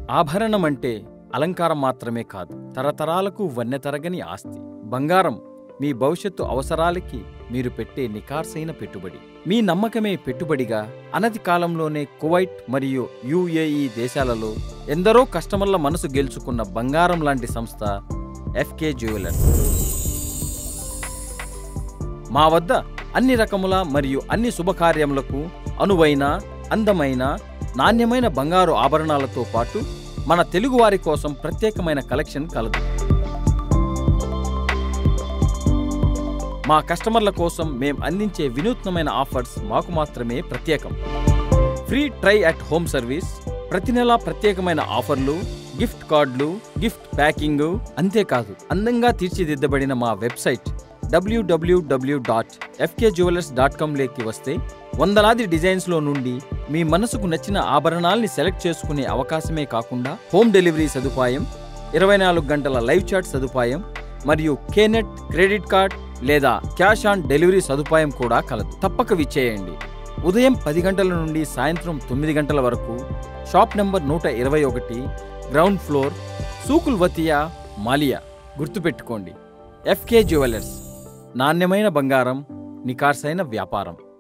ఆభరణం అంటే అలంకారం మాత్రమే కాదు తరతరాలకు వన్నెతరగని ఆస్తి బంగారం మీ భవిష్యత్తు అవసరాలకి మీరు పెట్టే నికార్సైన పెట్టుబడి మీ నమ్మకమే పెట్టుబడిగా అనతి కాలంలోనే కువైట్ మరియు యుఏఈ దేశాలలో ఎందరో కస్టమర్ల మనసు గెలుచుకున్న బంగారం లాంటి సంస్థ ఎఫ్కే జ్యువెలర్స్ మా వద్ద అన్ని రకముల మరియు అన్ని శుభకార్యములకు అనువైన అందమైన నాణ్యమైన బంగారు ఆభరణాలతో పాటు మన తెలుగువారి కోసం ప్రత్యేకమైన కలెక్షన్ కలదు మా కస్టమర్ల కోసం మేం అందించే వినూత్నమైన ఆఫర్స్ మాకు మాత్రమే ప్రత్యేకం free try at home service ప్రతి నెలా ప్రత్యేకమైన ఆఫర్లు గిఫ్ట్ కార్డులు గిఫ్ట్ ప్యాకింగ్ అంతేకాదు అందంగా తీర్చిదిద్దబడిన మా website WWW dot FK jewellers dot కామ్లోకి వస్తే వందలాది డిజైన్స్లో నుండి మీ మనసుకు నచ్చిన ఆభరణాల్ని సెలెక్ట్ చేసుకునే అవకాశమే కాకుండా హోమ్ డెలివరీ సదుపాయం ఇరవై నాలుగు గంటల లైవ్ చాట్ సదుపాయం మరియు కేనెట్ క్రెడిట్ కార్డ్ లేదా క్యాష్ ఆన్ డెలివరీ సదుపాయం కూడా కలదు తప్పక విచ్చేయండి ఉదయం పది గంటల నుండి సాయంత్రం తొమ్మిది గంటల వరకు షాప్ నంబర్ నూట ఇరవై ఒకటి గ్రౌండ్ ఫ్లోర్ సూకుల్ వతియా మాలియా గుర్తుపెట్టుకోండి ఎఫ్కే జ్యువెలర్స్ నాణ్యమైన బంగారం నికార్సైన వ్యాపారం